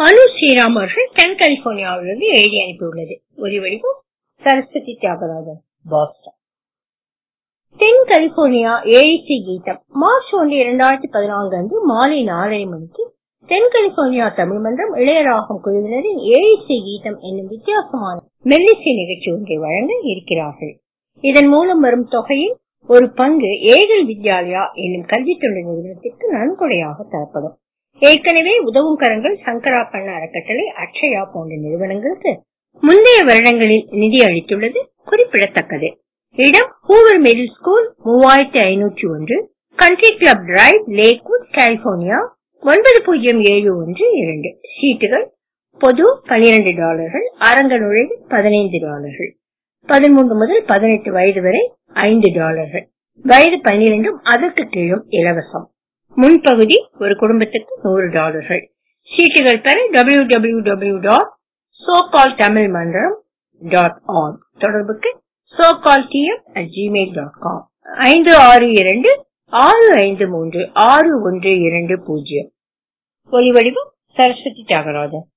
அனு ஸ்ரீராம் அவர்கள் தென் கலிபோர்னியாவிலிருந்து எழுதி அனுப்பியுள்ளது ஒரு வடிவம் சரஸ்வதி தியாகராஜன் பாஸ்டன் தென் கலிபோர்னியா ஏஐசி கீதம் மார்ச் ஒன்று இரண்டாயிரத்தி பதினான்கு அன்று மாலை நாலரை மணிக்கு தென் கலிபோர்னியா தமிழ் மன்றம் இளையராகம் குழுவினரின் ஏஐசி கீதம் என்னும் வித்தியாசமான மெல்லிசை நிகழ்ச்சி ஒன்றை வழங்க இருக்கிறார்கள் இதன் மூலம் வரும் தொகையில் ஒரு பங்கு ஏகல் வித்யாலயா என்னும் கல்வி தொண்டு நிறுவனத்திற்கு நன்கொடையாக தரப்படும் ஏற்கனவே உதவும் கரங்கள் சங்கரா பண்ண அறக்கட்டளை அக்ஷயா போன்ற நிறுவனங்களுக்கு முந்தைய வருடங்களில் நிதி அளித்துள்ளது குறிப்பிடத்தக்கது இடம் ஹூவர் மிடில் ஸ்கூல் மூவாயிரத்தி ஐநூற்றி ஒன்று country club drive Lakewood California ஒன்பது பூஜ்ஜியம் ஏழு ஒன்று இரண்டு சீட்டுகள் பொது பனிரெண்டு டாலர்கள் அரங்க நுழைவு பதினைந்து டாலர்கள் பதிமூன்று முதல் பதினெட்டு வயது வரை ஐந்து டாலர்கள் வயது பன்னிரண்டும் அதற்கு கீழும் இலவசம் முன்பகுதி ஒரு குடும்பத்துக்கு நூறு டாலர்கள் சீட்டுகள் பெற W W W dot SoCal Tamil Mandram dot on தொடர்புக்கு SoCal TM at Gmail dot com ஐந்து ஆறு இரண்டு ஆறு ஐந்து மூன்று ஆறு ஒன்று இரண்டு பூஜ்ஜியம் ஒலி வடிவம் சரஸ்வதி தியாகராஜன்